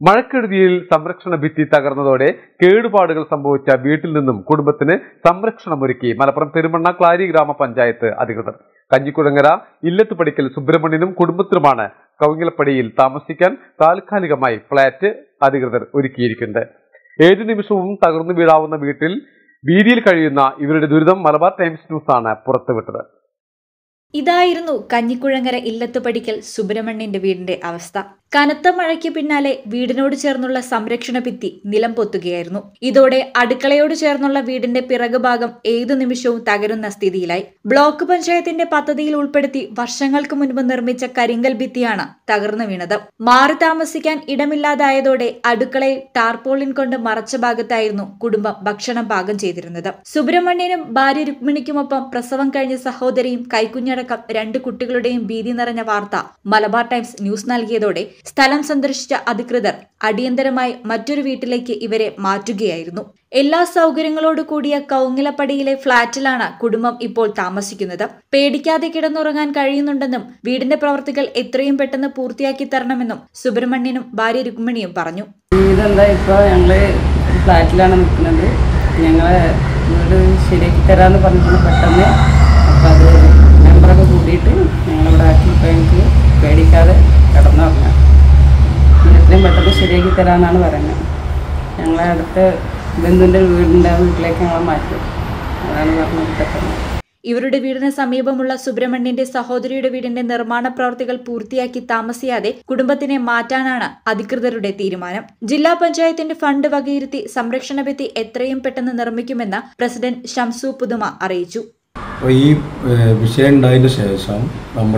മഴക്കെടുതിയിൽ സംരക്ഷണ ഭിത്തി തകർന്നതോടെ കേടുപാടുകൾ സംഭവിച്ച വീട്ടിൽ നിന്നും കുടുംബത്തിന് സംരക്ഷണമൊരുക്കി മലപ്പുറം പെരുമണ്ണ ക്ലാരി ഗ്രാമപഞ്ചായത്ത് അധികൃതർ കഞ്ഞിക്കുഴങ്ങര ഇല്ലത്തുപടിക്കൽ സുബ്രഹ്മണ്യനും കുടുംബത്തിനുമാണ് കൗങ്ങിലപ്പടിയിൽ താമസിക്കാൻ താൽക്കാലികമായി ഫ്ളാറ്റ് അധികൃതർ ഒരുക്കിയിരിക്കുന്നത് ഏതു നിമിഷവും തകർന്നു വീഴാവുന്ന വീട്ടിൽ വീതിയിൽ കഴിയുന്ന ഇവരുടെ ദുരിതം മലബാർ ടൈംസ് ന്യൂസാണ് പുറത്തുവിട്ടത് ഇതായിരുന്നു കഞ്ഞിക്കുഴങ്ങര ഇല്ലത്ത് പടിക്കൽ സുബ്രഹ്മണ്യന്റെ വീടിന്റെ അവസ്ഥ കനത്ത മഴയ്ക്ക് പിന്നാലെ വീടിനോട് ചേർന്നുള്ള സംരക്ഷണ ഭിത്തി നിലം പൊത്തുകയായിരുന്നു ഇതോടെ അടുക്കളയോട് ചേർന്നുള്ള വീടിന്റെ പിറകുഭാഗം ഏതു നിമിഷവും തകരുന്ന സ്ഥിതിയിലായി ബ്ലോക്ക് പഞ്ചായത്തിന്റെ പദ്ധതിയിൽ ഉൾപ്പെടുത്തി വർഷങ്ങൾക്ക് മുൻപ് നിർമ്മിച്ച കരിങ്കൽ ഭിത്തിയാണ് തകർന്നു വീണത് മാറി താമസിക്കാൻ ഇടമില്ലാതായതോടെ അടുക്കളയിൽ ടാർപോളിൻ കൊണ്ട് മറച്ച ഭാഗത്തായിരുന്നു കുടുംബം ഭക്ഷണം പാകം ചെയ്തിരുന്നത് സുബ്രഹ്മണ്യനും ഭാര്യ രുക്മിണിക്കുമൊപ്പം പ്രസവം കഴിഞ്ഞ സഹോദരിയും കൈക്കുഞ്ഞടക്കം രണ്ട് കുട്ടികളുടെയും ഭീതി നിറഞ്ഞ വാർത്ത മലബാർ ടൈംസ് ന്യൂസ് നൽകിയതോടെ സ്ഥലം സന്ദർശിച്ച അധികൃതർ അടിയന്തരമായി മറ്റൊരു വീട്ടിലേക്ക് ഇവരെ മാറ്റുകയായിരുന്നു എല്ലാ സൗകര്യങ്ങളോട് കൂടിയ കൗങ്ങിലപ്പടിയിലെ ഫ്ളാറ്റിലാണ് കുടുംബം ഇപ്പോൾ താമസിക്കുന്നത് പേടിക്കാതെ കിടന്നുറങ്ങാൻ കഴിയുന്നുണ്ടെന്നും വീടിന്റെ പ്രവർത്തികൾ എത്രയും പെട്ടെന്ന് പൂർത്തിയാക്കി തരണമെന്നും സുബ്രഹ്മണ്യനും ഭാര്യ രുക്മിണിയും പറഞ്ഞു ഇതെന്താ ഇപ്പോൾ ഞങ്ങൾ ഫ്ലാറ്റിലാണ് നിൽക്കുന്നത് ഞങ്ങളെ വീട് ശരിയാക്കി തരാമെന്ന് പറഞ്ഞിട്ട് പെട്ടെന്ന് അപ്പോൾ അത് മെമ്പറൊക്കെ കൂടിയിട്ട് ഞങ്ങളിവിടെ ആക്കിയപ്പോൾ ഞങ്ങൾക്ക് പേടിക്കാതെ കിടന്നുറങ്ങാം ഇത് എത്രയും പെട്ടെന്ന് ശരിയാക്കി തരാമെന്നാണ് പറയുന്നത് ഞങ്ങളെ അടുത്ത ബന്ധുവിൻ്റെ വീടിൻ്റെ വീട്ടിലേക്ക് ഞങ്ങളെ മാറ്റും അതാണ് പറഞ്ഞത് പെട്ടെന്ന് ഇവരുടെ വീടിന് സമീപമുള്ള സുബ്രഹ്മണ്യന്റെ സഹോദരിയുടെ വീടിന്റെ നിർമ്മാണ പ്രവർത്തികൾ പൂർത്തിയാക്കി താമസിയാതെ കുടുംബത്തിനെ മാറ്റാനാണ് അധികൃതരുടെ തീരുമാനം ജില്ലാ പഞ്ചായത്തിന്റെ ഫണ്ട് വകയിരുത്തി സംരക്ഷണ ഭിത്തി എത്രയും പെട്ടെന്ന് നിർമ്മിക്കുമെന്ന് പ്രസിഡന്റ് ഷംസു പുതുമ അറിയിച്ചു അപ്പോൾ ഈ ഏഹ്, വിഷയം ഉണ്ടായതിന് ശേഷം നമ്മൾ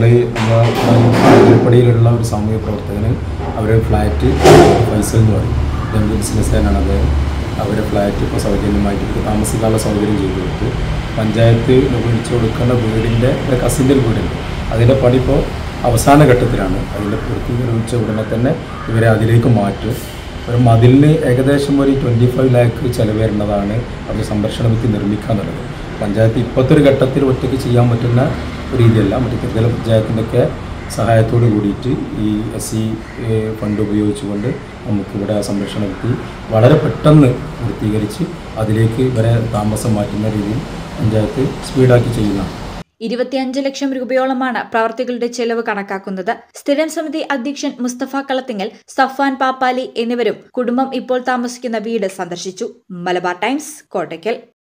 നമ്മളെ ഒരു സാമൂഹ്യ പ്രവർത്തകന് അവരുടെ ഫ്ലാറ്റ് ഫൈസൽ എന്ന് പറയും രണ്ട് ബിസിനസ്സുകാരനാണ് അദ്ദേഹം അവരെ ഫ്ലാറ്റ് ഇപ്പോൾ സൗജന്യമായിട്ട് ഇവർക്ക് താമസിക്കാനുള്ള സൗകര്യം ചെയ്തു കൊടുത്തു പഞ്ചായത്ത് നിർമ്മിച്ചു കൊടുക്കേണ്ട വീടിൻ്റെ ഒരു കസിൻ്റെ ഒരു വീടുണ്ട് അതിൻ്റെ പണി ഇപ്പോൾ അവസാന ഘട്ടത്തിലാണ് അതിൻ്റെ പൂർത്തി നിർമ്മിച്ച ഉടനെ തന്നെ ഇവരെ അതിലേക്ക് മാറ്റും ഒരു മതിലിന് ഏകദേശം ഒരു ട്വൻറ്റി ഫൈവ് ലാക്ക് ചിലവ് വരേണ്ടതാണ് അവർ സംരക്ഷണ ഭിത്തി നിർമ്മിക്കുക എന്നുള്ളത് പഞ്ചായത്ത് ഇപ്പോഴത്തെ ഒരു ഘട്ടത്തിൽ ഒറ്റയ്ക്ക് ചെയ്യാൻ പറ്റുന്ന ഒരു രീതിയല്ല മറ്റു ത്രിതല പഞ്ചായത്തിൻ്റെയൊക്കെ സഹായത്തോട് കൂടിയിട്ട് ഈ എസ് സി ഫണ്ട് ഉപയോഗിച്ചുകൊണ്ട് നമുക്കിവിടെ ആ സംരക്ഷണ ഭിത്തി വളരെ പെട്ടെന്ന് പൂർത്തീകരിച്ച് അതിലേക്ക് ഇവരെ താമസം മാറ്റുന്ന രീതിയിൽ പഞ്ചായത്ത് സ്പീഡാക്കി ചെയ്യുന്നതാണ് ഇരുപത്തിയഞ്ച് ലക്ഷം രൂപയോളമാണ് പ്രവർത്തികളുടെ ചെലവ് കണക്കാക്കുന്നത് സ്ഥിരം സമിതി അധ്യക്ഷൻ മുസ്തഫ കളത്തിങ്ങൽ സഫാൻ പാപ്പാലി എന്നിവരും കുടുംബം ഇപ്പോൾ താമസിക്കുന്ന വീട് സന്ദർശിച്ചു മലബാർ ടൈംസ് കോട്ടയ്ക്കൽ